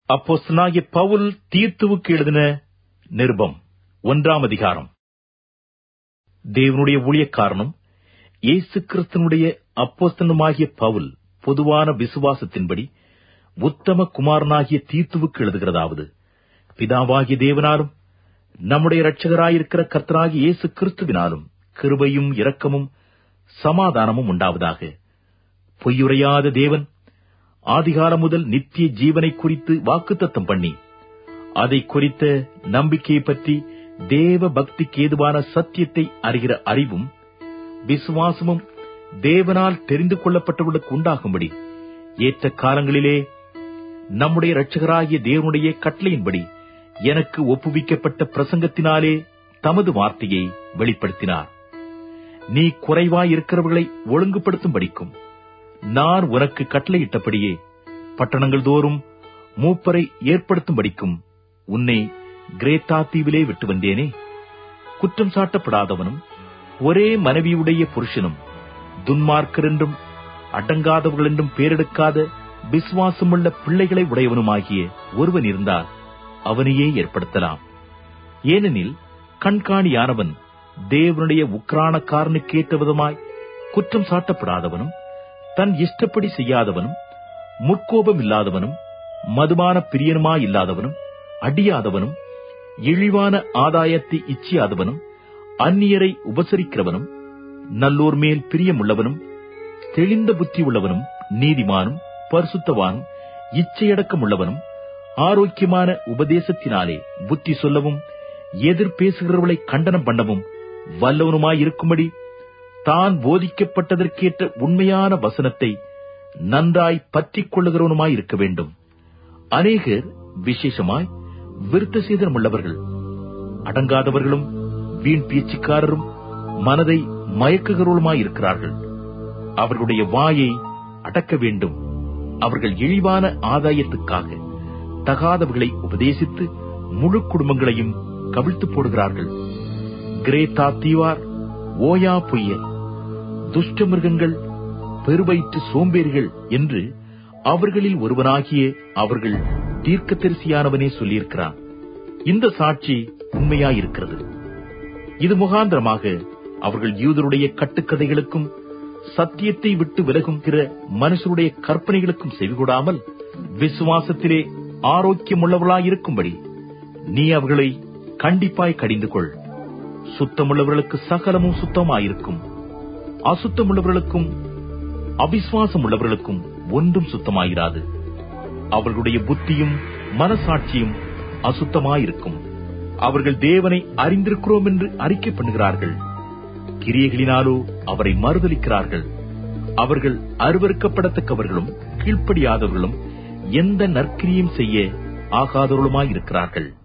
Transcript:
அப்போஸ்தலனாகிய பவுல் தீர்த்துவுக்கு எழுதின நிருபம் ஒன்றாம் அதிகாரம் தேவனுடைய ஊழியக்காரனும் இயேசு கிறிஸ்தனுடைய அப்போஸ்தலனுமாகிய பவுல் பொதுவான விசுவாசத்தின்படி உத்தம குமாரனாகிய தீர்த்துவுக்கு எழுதுகிறதாவது பிதாவாகிய தேவனாலும் நம்முடைய இரட்சகராயிருக்கிற கர்த்தராகிய இயேசு கிறிஸ்துவினாலும் கிருபையும் இரக்கமும் சமாதானமும் உண்டாவதாக பொய்யுரையாத தேவன் ஆதிகாலம் முதல் நித்திய ஜீவனை குறித்து வாக்குத்தத்தம் பண்ணி அதை குறித்த நம்பிக்கையை பற்றி தேவ பக்திக்கு ஏதுவான சத்தியத்தை அறிகிற அறிவும் விசுவாசமும் தேவனால் தெரிந்து கொள்ளப்பட்டவர்களுக்கு உண்டாகும்படி ஏற்ற காலங்களிலே நம்முடைய இரட்சகராகிய தேவனுடைய கட்டளையின்படி எனக்கு ஒப்புவிக்கப்பட்ட பிரசங்கத்தினாலே தமது வார்த்தையை வெளிப்படுத்தினார் நீ குறைவாய் இருக்கிறவர்களை ஒழுங்குபடுத்தும் படிக்கும் நான் உனக்கு கட்டளையிட்டபடியே பட்டணங்கள் தோறும் மூப்பரை ஏற்படுத்தும் படிக்கும் உன்னை கிரேத்தா தீவிலே விட்டு வந்தேனே குற்றம் சாட்டப்படாதவனும் ஒரே மனைவியுடைய புருஷனும் துன்மார்க்கர் என்றும் அடங்காதவர்கள் என்றும் பேரெடுக்காத விசுவாசமுள்ள பிள்ளைகளை உடையவனுமாகிய ஒருவன் இருந்தால் அவனையே ஏற்படுத்தலாம் ஏனெனில் கண்காணியானவன் தேவனுடைய உக்ரானக்காரனுக்கு ஏற்ற விதமாய் குற்றம் சாட்டப்படாதவனும் தன் இஷ்டப்படி செய்யாதவனும் முற்கோபம் இல்லாதவனும் மதுபான பிரியனுமாயில்லாதவனும் அடியாதவனும் இழிவான ஆதாயத்தை இச்சியாதவனும் அந்நியரை உபசரிக்கிறவனும் நல்லோர் மேல் பிரியமுள்ளவனும் தெளிந்த புத்தி உள்ளவனும் நீதிமானும் பரிசுத்தவானும் இச்சையடக்கம் உள்ளவனும் ஆரோக்கியமான உபதேசத்தினாலே புத்தி சொல்லவும் எதிர் பேசுகிறவர்களை கண்டனம் பண்ணவும் வல்லவனுமாயிருக்கும்படி தான் போதிக்கப்பட்டதற்கேற்ற உண்மையான வசனத்தை நன்றாய் பற்றிக் கொள்ளுகிறவனுமாயிருக்க வேண்டும் அநேகர் விசேஷமாய் விருத்த சேதனம் உள்ளவர்கள் அடங்காதவர்களும் வீண் பேச்சுக்காரரும் மனதை மயக்குகிறவர்களுமாயிருக்கிறார்கள் அவர்களுடைய வாயை அடக்க வேண்டும் அவர்கள் இழிவான ஆதாயத்துக்காக தகாதவர்களை உபதேசித்து முழு குடும்பங்களையும் கவிழ்த்து போடுகிறார்கள் கிரேத்தா தீவார் ஓயா பொய்யர் துஷ்ட மிருகங்கள் பெருவயிற்று சோம்பேறிகள் என்று அவர்களில் ஒருவனாகிய அவர்கள் தீர்க்கதரிசியானவனே சொல்லியிருக்கிறான் இந்த சாட்சி உண்மையாயிருக்கிறது இது முகாந்திரமாக அவர்கள் யூதருடைய கட்டுக்கதைகளுக்கும் சத்தியத்தை விட்டு விலகுகிற மனுஷருடைய கற்பனைகளுக்கும் செவிகூடாமல் விசுவாசத்திலே ஆரோக்கியமுள்ளவர்களாயிருக்கும்படி நீ அவர்களை கண்டிப்பாய் கடிந்து கொள் சுத்தமுள்ளவர்களுக்கு சகலமும் சுத்தமாயிருக்கும் அசுத்தமுள்ளவர்களுக்கும் அவிசுவாசம் உள்ளவர்களுக்கும் ஒன்றும் சுத்தமாயிராது அவர்களுடைய புத்தியும் மனசாட்சியும் அசுத்தமாயிருக்கும் அவர்கள் தேவனை அறிந்திருக்கிறோம் என்று அறிக்கை பண்ணுகிறார்கள் கிரியைகளினாலோ அவரை மறுதலிக்கிறார்கள் அவர்கள் அருவறுக்கப்படத்தக்கவர்களும் கீழ்ப்படியாதவர்களும் எந்த நற்கிரியும் செய்ய ஆகாதவர்களுமாயிருக்கிறார்கள்